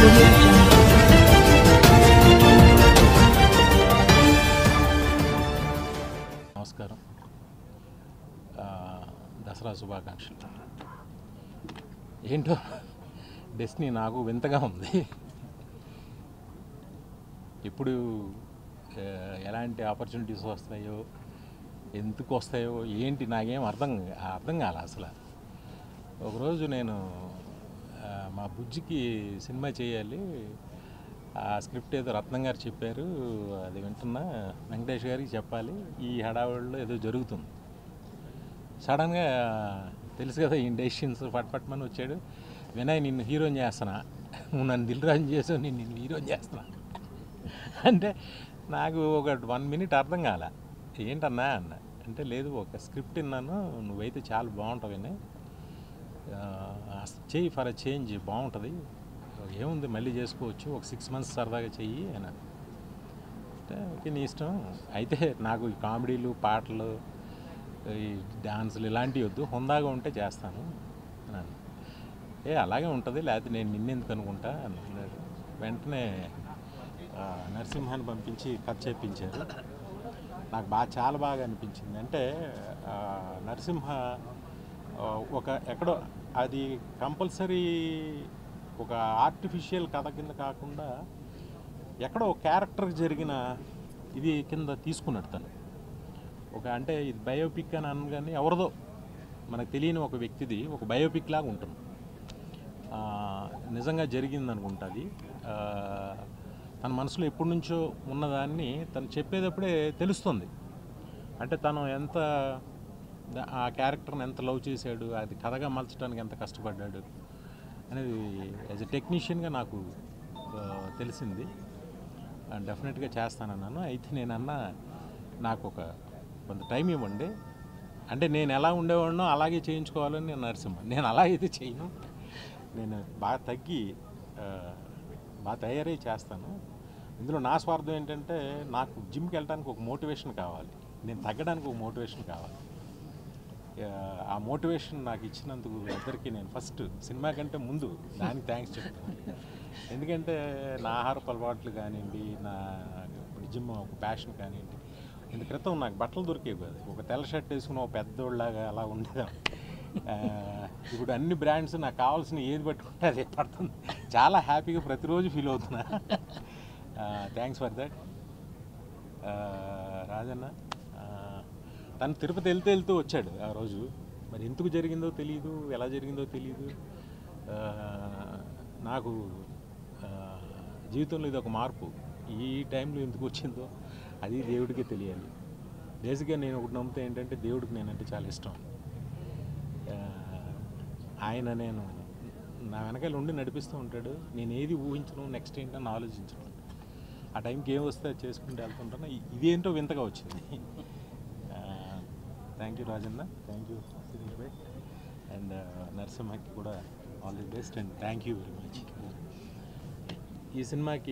audio jungle. నమస్కారం ఆ, దసరా శుభాకాంక్షలు ఏంటో డెస్టినీ నాకు వింతగా ఉంది ఇప్పుడు ఆ, ఎలాంటి ఆపర్చునిటీస్ వస్తాయో ఎందుకు వస్తాయో ఏంటి నాకేం అర్థం అర్థం కాలే అసలు ఒకరోజు నేను ఆ, మా బుజ్జికి సినిమా చేయాలి ఆ స్క్రిప్ట్ ఏదో రత్నం గారు చెప్పారు అది వింటున్నా వెంకటేష్ గారికి చెప్పాలి ఈ హడావుడిలో ఏదో జరుగుతుంది సడన్గా తెలుసు కదా ఈ డెసిషన్స్ పట్ పట్మని వచ్చాడు వినయ్ నిన్ను హీరోని చేస్తున్నా నువ్వు నన్ను దిల్రాజు చేసావు నేను నిన్ను హీరోని చేస్తున్నా అంటే నాకు ఒక వన్ మినిట్ అర్థం కాల ఏంటన్నా అన్న అంటే లేదు ఒక స్క్రిప్ట్ విన్నాను నువ్వైతే చాలా బాగుంటావు వినయ్ ఆ, చెయ్యి ఫర్ అ చేంజ్ బాగుంటుంది ఏముంది మళ్ళీ చేసుకోవచ్చు ఒక సిక్స్ మంత్స్ సరదాగా చెయ్యి అని అన్నాడు. అంటే ఓకే నీ ఇష్టం అయితే నాకు ఈ కామెడీలు పాటలు ఈ డాన్సులు ఇలాంటివి వద్దు హుందాగా ఉంటే చేస్తాను అన్నాను ఏ అలాగే ఉంటుంది లేకపోతే నేను నిన్నెందుకు అనుకుంటా అన్నాడు వెంటనే ఆ, నరసింహాన్ని పంపించి కథ చెప్పించారు నాకు బాగా చాలా బాగా అనిపించింది అంటే ఆ, నరసింహ ఆ, ఒక ఎక్కడో అది కంపల్సరీ ఒక ఆర్టిఫిషియల్ కథ కింద కాకుండా ఎక్కడో క్యారెక్టర్కి జరిగిన ఇది కింద తీసుకున్నాడు తను ఒక అంటే ఇది బయోపిక్ అని అనగానే ఎవరిదో మనకు తెలియని ఒక వ్యక్తిది ఒక బయోపిక్ లాగా ఉంటుంది ఆ, నిజంగా జరిగింది అనుకుంటుంది తన మనసులో ఎప్పటి నుంచో ఉన్నదాన్ని తను చెప్పేటప్పుడే తెలుస్తుంది అంటే తను ఎంత ద- ఆ క్యారెక్టర్ని ఎంత లవ్ చేశాడు అది కథగా మలచడానికి ఎంత కష్టపడ్డాడు అనేది యాజ్ ఎ టెక్నీషియన్గా నాకు ఆ, తెలిసింది డెఫినెట్గా చేస్తానన్నాను అయితే నేను అన్న నాకు ఒక కొంత టైం ఇవ్వండి అంటే నేను ఎలా ఉండేవాడినో అలాగే చేయించుకోవాలని నేను నరసింహ నేను అలాగైతే చేయను నేను బాగా తగ్గి ఆ, బాగా తయారై చేస్తాను ఇందులో నా స్వార్థం ఏంటంటే నాకు జిమ్కి వెళ్ళడానికి ఒక మోటివేషన్ కావాలి నేను తగ్గడానికి ఒక మోటివేషన్ కావాలి ఆ, ఆ మోటివేషన్ నాకు ఇచ్చినందుకు ఇద్దరికి నేను ఫస్ట్ సినిమా కంటే ముందు దానికి థ్యాంక్స్ చెప్తాను ఎందుకంటే నా ఆహారపు అలవాట్లు కానివ్వండి నా జిమ్ ఒక ప్యాషన్ కానివ్వండి ఇంత క్రితం నాకు బట్టలు దొరికేవి కాదు ఒక తెల్ల షర్ట్ వేసుకుని ఒక పెద్దోళ్ళలాగా అలా ఉండేదాం ఆ, ఇప్పుడు అన్ని బ్రాండ్స్ నాకు కావాల్సిన ఏది పట్టుకుంటే అదే పడుతుంది చాలా హ్యాపీగా ప్రతిరోజు ఫీల్ అవుతున్నా థ్యాంక్స్ ఫర్ దట్ రాజన్న ఆ, తను తిరుపతి వెళ్తూ వెళ్తూ వచ్చాడు ఆ రోజు మరి ఎందుకు జరిగిందో తెలియదు ఎలా జరిగిందో తెలియదు ఆ, నాకు ఆ, జీవితంలో ఇది ఒక మార్పు ఈ టైంలో ఎందుకు వచ్చిందో అది దేవుడికే తెలియాలి బేసిక్గా నేను ఒకటి నమ్ముతా ఏంటంటే దేవుడికి నేనంటే చాలా ఇష్టం ఆ, ఆయన నేను నా వెనకాల ఉండి నడిపిస్తూ ఉంటాడు నేను ఏది ఊహించను నెక్స్ట్ ఏంటని ఆలోచించను ఆ టైంకి ఏం వస్తే అది చేసుకుంటూ వెళ్తుంటాను ఇ- ఇదేంటో వింతగా వచ్చింది thank you Rajanna thank you Suresh bhai and నరసింహకి కూడా all the best and thank you very much ఈ సినిమాకి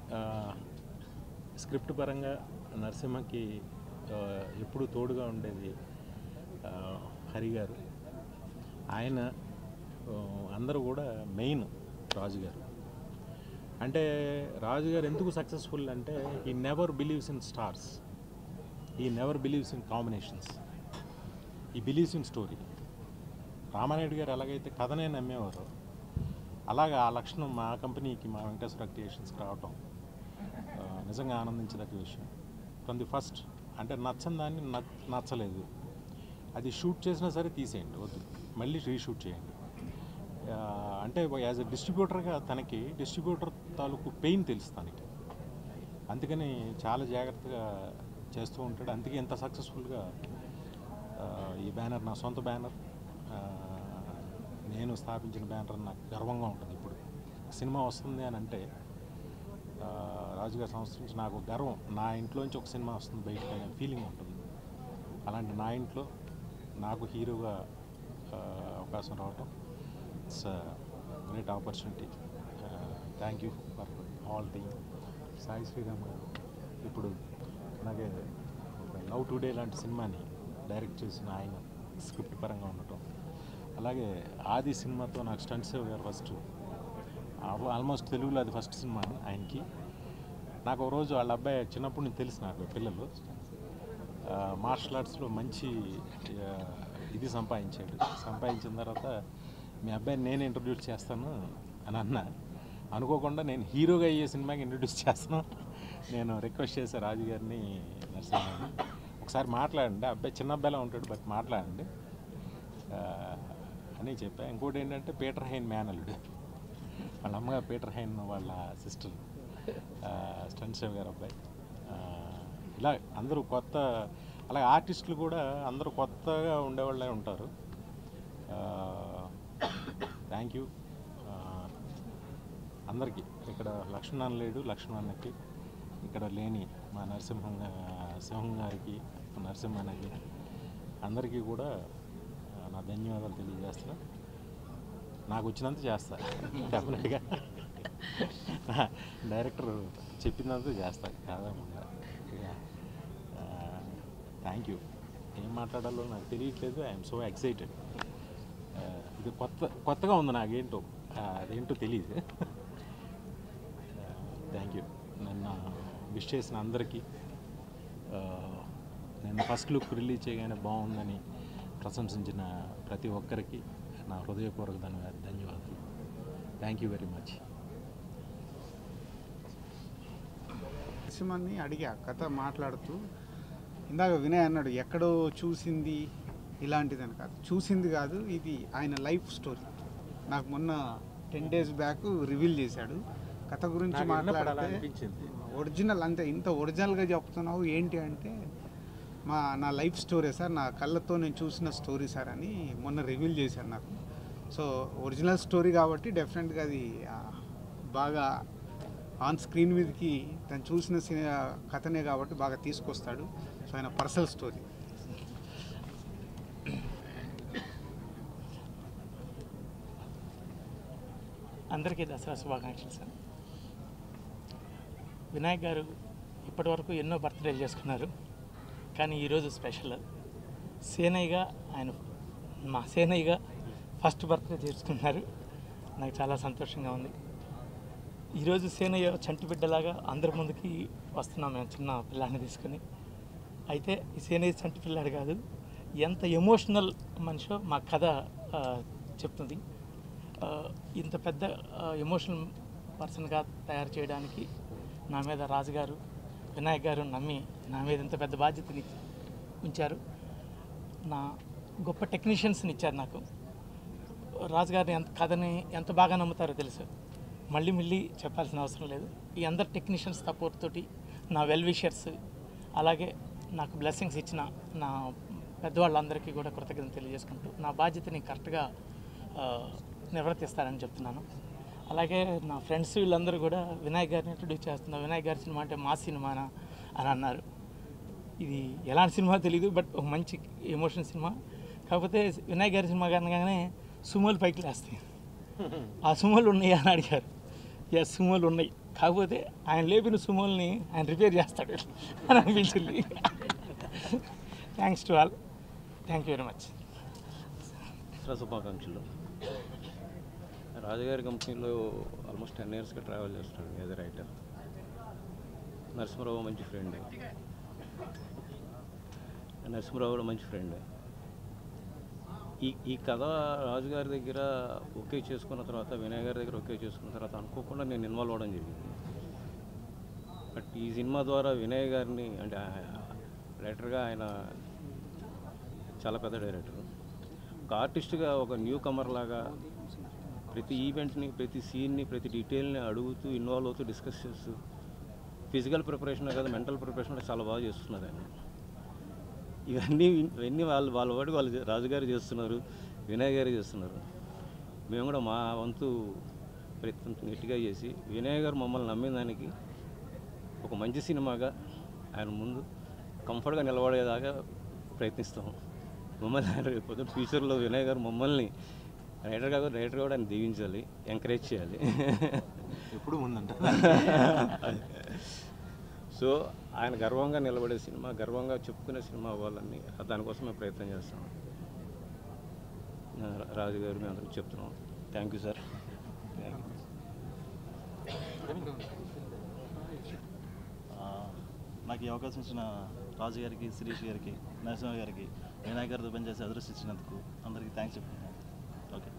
స్క్రిప్ట్ పరంగా నరసింహకి ఆ, ఎప్పుడు తోడుగా ఉండేది ఆ, హరి గారు ఆయన ఆ, అందరూ కూడా మెయిన్ రాజు గారు అంటే రాజు గారు ఎందుకు సక్సెస్ఫుల్ అంటే ఈ నెవర్ బిలీవ్స్ ఇన్ స్టార్స్ ఈ నెవర్ బిలీవ్స్ ఇన్ కాంబినేషన్స్ ఈ believes in story Ramanaidu garu ఎలాగైతే కథనే నమ్మేవారో అలాగా ఆ లక్షణం మా కంపెనీకి మా వెంకటేశ్వర క్రియేషన్స్కి రావటం ఆ, నిజంగా ఆనందించదగ్గ విషయం ఫ్రమ్ ది ఫస్ట్ అంటే నచ్చని దాన్ని నచ్- నచ్చలేదు అది షూట్ చేసినా సరే తీసేయండి వద్దు మళ్ళీ రీషూట్ చేయండి ఆ, అంటే యాజ్ ఎ డిస్ట్రిబ్యూటర్గా తనకి డిస్ట్రిబ్యూటర్ తాలూకు పెయిన్ తెలుసు తనకి అందుకని చాలా జాగ్రత్తగా చేస్తూ ఉంటాడు అందుకే ఎంత సక్సెస్ఫుల్గా ఈ బ్యానర్ నా సొంత బ్యానర్ ఆ, నేను స్థాపించిన బ్యానర్ నాకు గర్వంగా ఉంటుంది ఇప్పుడు సినిమా వస్తుంది అని అంటే ఆ, రాజుగారి సంస్థ నుంచి నాకు గర్వం నా ఇంట్లోంచి ఒక సినిమా వస్తుంది బయటకు అనే ఫీలింగ్ ఉంటుంది అలాంటి నా ఇంట్లో నాకు హీరోగా ఆ, అవకాశం రావటం it's great opportunity thank you for all team Sai Sriram garu ఇప్పుడు అలాగే ఒక లవ్ టుడే లాంటి సినిమాని డైరెక్ట్ చేసిన ఆయన స్క్రిప్ట్ పరంగా ఉండటం అలాగే ఆది సినిమాతో నాకు స్టంట్స్ గారు ఫస్ట్ ఆల్- ఆల్మోస్ట్ తెలుగులో అది ఫస్ట్ సినిమా ఆయనకి నాకు ఒక రోజు వాళ్ళ అబ్బాయి చిన్నప్పటి నుంచి తెలుసు నాకు పిల్లలు ఆ, మార్షల్ ఆర్ట్స్లో మంచి ఆ, ఇది సంపాదించాడు సంపాదించిన తర్వాత మీ అబ్బాయిని నేను ఇంట్రడ్యూస్ చేస్తాను అని అన్నా అనుకోకుండా నేను హీరోగా అయ్యే సినిమాకి ఇంట్రడ్యూస్ చేస్తాను నేను రిక్వెస్ట్ చేశాను రాజు గారిని నరసింహాని ఒకసారి మాట్లాడండి అబ్బాయి చిన్న అబ్బాయిలా ఉంటాడు బట్ మాట్లాడండి ఆ, అని చెప్పా ఇంకోటి ఏంటంటే పీటర్ హైన్ మేనల్లుడు వాళ్ళ అమ్మగారు పీటర్ హైన్ వాళ్ళ సిస్టర్ స్టన్ శివ్ గారు అబ్బాయి ఆ, ఇలా అందరూ కొత్త అలాగే ఆర్టిస్టులు కూడా అందరూ కొత్తగా ఉండేవాళ్ళే ఉంటారు థ్యాంక్ యూ అందరికీ ఇక్కడ లక్ష్మణ్ లేడు లక్ష్మణ్కి ఇక్కడ లేని మా నరసింహం గా- సింహం గారికి నరసింహన్నకి అందరికీ కూడా ఆ, నా ధన్యవాదాలు తెలియజేస్తున్నా నాకు వచ్చినంత చేస్తా డెఫినెట్గా డైరెక్టర్ చెప్పినంత చేస్తా కాదమ్మా థ్యాంక్ యూ ఏం మాట్లాడాలో నాకు తెలియట్లేదు ఐఎమ్ సో ఎక్సైటెడ్ ఇది కొత్త కొత్తగా ఉంది నాకేంటో ఆ, అదేంటో తెలియదు థ్యాంక్ యూ నన్ను విష్ చేసిన అందరికీ ఆ, నేను ఫస్ట్ లుక్ రిలీజ్ చేయగానే బాగుందని ప్రశంసించిన ప్రతి ఒక్కరికి నా హృదయపూర్వక ధన్యవాద ధన్యవాదాలు థ్యాంక్ యూ వెరీ మచ్ నరసింహాన్ని అడిగా కథ మాట్లాడుతూ ఇందాక వినయ్ అన్నాడు ఎక్కడో చూసింది ఇలాంటిదని కాదు చూసింది కాదు ఇది ఆయన లైఫ్ స్టోరీ నాకు మొన్న టెన్ డేస్ బ్యాక్ రివీల్ చేశాడు కథ గురించి నాకు విన్నప్పుడు అలా మాట్లాడితే అనిపించింది. ఒరిజినల్ అంతే ఇంత ఒరిజినల్గా చెప్తున్నావు ఏంటి అంటే మా నా లైఫ్ స్టోరీ సార్ నా కళ్ళతో నేను చూసిన స్టోరీ సార్ అని మొన్న రివీల్ చేశాను నాకు సో ఒరిజినల్ స్టోరీ కాబట్టి డెఫినెట్గా అది ఆ, బాగా ఆన్ స్క్రీన్ మీదకి తను చూసిన సిని కథనే కాబట్టి బాగా తీసుకొస్తాడు సో ఆయన పర్సనల్ స్టోరీ అందరికీ దసరా శుభాకాంక్షలు సార్ వినాయక్ గారు ఇప్పటివరకు ఎన్నో బర్త్డేలు చేసుకున్నారు కానీ ఈరోజు స్పెషల్ సేనయ్యగా ఆయన మా సేనయ్యగా ఫస్ట్ బర్త్డే చేసుకున్నారు నాకు చాలా సంతోషంగా ఉంది ఈరోజు సేనయ్య చంటి బిడ్డలాగా అందరి ముందుకి వస్తున్నాం మేము చిన్న పిల్లాన్ని తీసుకొని అయితే ఈ సేనయ్య చంటి పిల్లాడు కాదు ఎంత ఎమోషనల్ మనిషో మా కథ ఆ, చెప్తుంది ఆ, ఇంత పెద్ద ఎమోషనల్ పర్సన్గా తయారు చేయడానికి నా మీద రాజుగారు వినాయక్ గారు నమ్మి నా మీద ఇంత పెద్ద బాధ్యతని ఉంచారు నా గొప్ప టెక్నీషియన్స్ని ఇచ్చారు నాకు రాజుగారిని ఎంత కథని ఎంత బాగా నమ్ముతారో తెలుసు మళ్ళీ మళ్ళీ చెప్పాల్సిన అవసరం లేదు ఈ అందరు టెక్నీషియన్స్ సపోర్ట్ తోటి నా వెల్ విషర్స్ అలాగే నాకు బ్లెస్సింగ్స్ ఇచ్చిన నా పెద్దవాళ్ళందరికీ కూడా కృతజ్ఞతలు తెలియజేసుకుంటూ నా బాధ్యతని కరెక్ట్గా ఆ, నిర్వర్తిస్తానని చెప్తున్నాను అలాగే నా ఫ్రెండ్స్ వీళ్ళందరూ కూడా వినాయక్ గారిని ఇంట్రడ్యూస్ చేస్తున్నా వినాయక్ గారి సినిమా అంటే మా సినిమానా అని అన్నారు ఇది ఎలాంటి సినిమా తెలియదు బట్ ఒక మంచి ఎమోషన్ సినిమా కాకపోతే వినాయక్ గారి సినిమా కనగానే సుమోలు పైకి లేస్తాయి ఆ సుమోలు ఉన్నాయి అని అడిగారు ఎస్ సుమోలు ఉన్నాయి కాకపోతే ఆయన లేపిన సుమోల్ని ఆయన రిపేర్ చేస్తాడు అని అనిపించింది thanks to all thank you very much Dasara శుభాకాంక్షలు రాజుగారి కంపెనీలో ఆల్మోస్ట్ టెన్ ఇయర్స్గా ట్రావెల్ చేస్తున్నాడు యాజ్ రైటర్ నరసింహరావు మంచి ఫ్రెండ్ నరసింహరావు కూడా మంచి ఫ్రెండ్ ఈ ఈ కథ రాజుగారి దగ్గర ఓకే చేసుకున్న తర్వాత వినయ్ గారి దగ్గర ఓకే చేసుకున్న తర్వాత అనుకోకుండా నేను ఇన్వాల్వ్ అవ్వడం జరిగింది బట్ ఈ సినిమా ద్వారా వినయ్ గారిని అంటే రైటర్గా ఆయన చాలా పెద్ద డైరెక్టర్ ఒక ఆర్టిస్ట్గా ఒక న్యూ కమర్ లాగా ప్రతి ఈవెంట్ని ప్రతి సీన్ని ప్రతి డీటెయిల్ని అడుగుతూ ఇన్వాల్వ్ అవుతూ డిస్కస్ చేస్తూ ఫిజికల్ ప్రిపరేషన్ కాదు మెంటల్ ప్రిపరేషన్ కూడా చాలా బాగా చేస్తున్నారు ఆయన ఇవన్నీ ఇవన్నీ వాళ్ళు వాళ్ళ వాడికి వాళ్ళు చే- రాజుగారు చేస్తున్నారు వినయ్ గారు చేస్తున్నారు మేము కూడా మా వంతు ప్రయత్నం గట్టిగా చేసి వినయ్ గారు మమ్మల్ని నమ్మిన దానికి ఒక మంచి సినిమాగా ఆయన ముందు కంఫర్ట్గా నిలబడేదాకా ప్రయత్నిస్తాం మమ్మల్ని ఆయన రేపు పొద్దున్న ఫ్యూచర్లో వినయ్ గారు మమ్మల్ని రైటర్ కాదు రైటర్ కూడా ఆయన దీవించాలి ఎంకరేజ్ చేయాలి ఎప్పుడు ముందంట సో ఆయన గర్వంగా నిలబడే సినిమా గర్వంగా చెప్పుకునే సినిమా అవ్వాలని దానికోసం మేము ప్రయత్నం చేస్తాం రాజు గారు మేము అందరికి చెప్తున్నాం thank you sir thank you ఆ, నాకు ఈ అవకాశం ఇచ్చిన రాజు గారికి శిరీష్ గారికి నరసింహ గారికి వినాయక్ గారితో పనిచేసి అదృష్టి ఇచ్చినందుకు అందరికీ థ్యాంక్స్ చెప్తున్నాను okay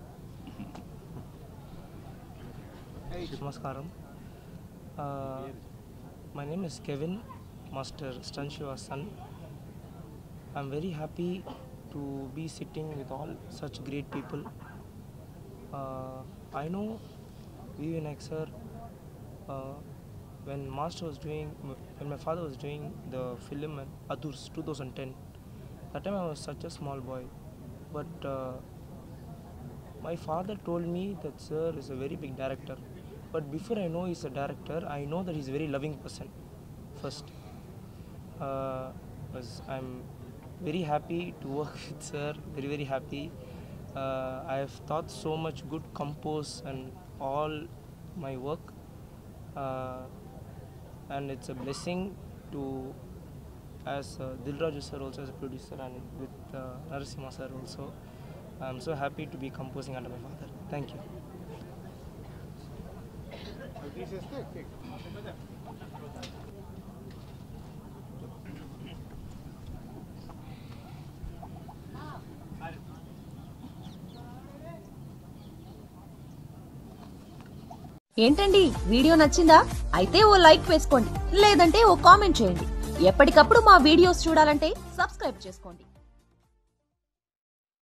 Namaskaram. Uh, my name is Kevin, Master Stan Shiva's son. I'm very happy to be sitting with all such great people. Uh, I know Vivek sir. Uh, when Master was doing, when my father was doing the film Adurs 2010, that time I was such a small boy, but. Uh, my father told me that sir is a very big director but before i know he's a director i know that he's a very loving person first uh, was i'm very happy to work with sir very very happy uh, i have thought so much good compose and all my work uh, and it's a blessing to as uh, Dilraju sir also as a producer and with uh, Narasimha sir also I'm so happy to be composing under my father. Thank you. అవి తీసేస్తే cake. ఏంటండి video నచ్చిందా అయితే ఓ like వేసుకోండి లేదంటే ఓ comment చేయండి ఎప్పటికప్పుడు మా వీడియోస్ చూడాలంటే సబ్స్క్రైబ్ చేసుకోండి